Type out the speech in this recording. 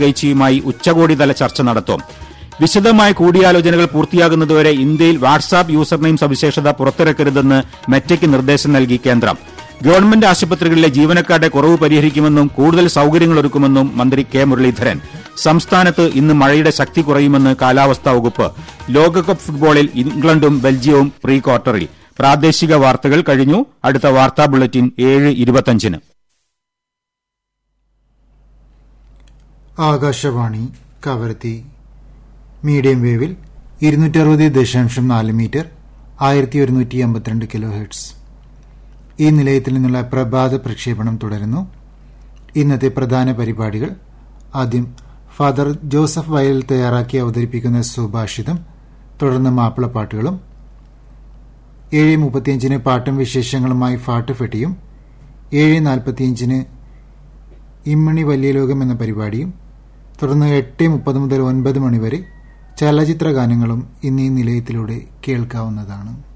ഗൈച്ചിയുമായി ഉച്ചകോടിതല ചർച്ച നടത്തും വിശദമായ കൂടിയാലോചനകൾ പൂർത്തിയാകുന്നതുവരെ ഇന്ത്യയിൽ വാട്സാപ്പ് യൂസർനെയിം സവിശേഷത പുറത്തിറക്കരുതെന്ന് മെറ്റയ്ക്ക് നിർദ്ദേശം നൽകി കേന്ദ്രം ഗവൺമെന്റ് ആശുപത്രികളിലെ ജീവനക്കാരുടെ കുറവ് പരിഹരിക്കുമെന്നും കൂടുതൽ സൌകര്യങ്ങൾ ഒരുക്കുമെന്നും മന്ത്രി കെ മുരളീധരൻ സംസ്ഥാനത്ത് ഇന്ന് മഴയുടെ ശക്തി കുറയുമെന്ന് കാലാവസ്ഥാ വകുപ്പ് ലോകകപ്പ് ഫുട്ബോളിൽ ഇംഗ്ലണ്ടും ബെൽജിയവും പ്രീ ക്വാർട്ടറിൽ പ്രാദേശിക വാർത്തകൾ കഴിഞ്ഞു അടുത്ത വാർത്താ ബുള്ളറ്റിൻ ഏഴ് ഇരുപത്തഞ്ചിന് ആകാശവാണി കവരത്തി മീഡിയം വേവിൽ ഇരുന്നൂറ്റി അറുപത് ദശാംശം നാല് മീറ്റർ ആയിരത്തി ഒരുന്നൂറ്റി അമ്പത്തിരണ്ട് കിലോ ഹെർട്സ് ഈ നിലയത്തിൽ നിന്നുള്ള പ്രഭാത പ്രക്ഷേപണം തുടരുന്നു ഇന്നത്തെ പ്രധാന പരിപാടികൾ ആദ്യം ഫാദർ ജോസഫ് വയൽ തയ്യാറാക്കി അവതരിപ്പിക്കുന്ന സുഭാഷിതം തുടർന്ന് മാപ്പിളപ്പാട്ടുകളും ഏഴ് മുപ്പത്തിയഞ്ചിന് പാട്ടും വിശേഷങ്ങളുമായി ഫാട്ട് ഫെട്ടിയും ഏഴ് നാൽപ്പത്തിയഞ്ചിന് ഇമ്മണി വലിയ ലോകം എന്ന പരിപാടിയും തുടർന്ന് എട്ട് മുപ്പത് മുതൽ ഒൻപത് മണിവരെ ചലച്ചിത്ര ഗാനങ്ങളും ഇന്നീ നിലയത്തിലൂടെ കേൾക്കാവുന്നതാണ്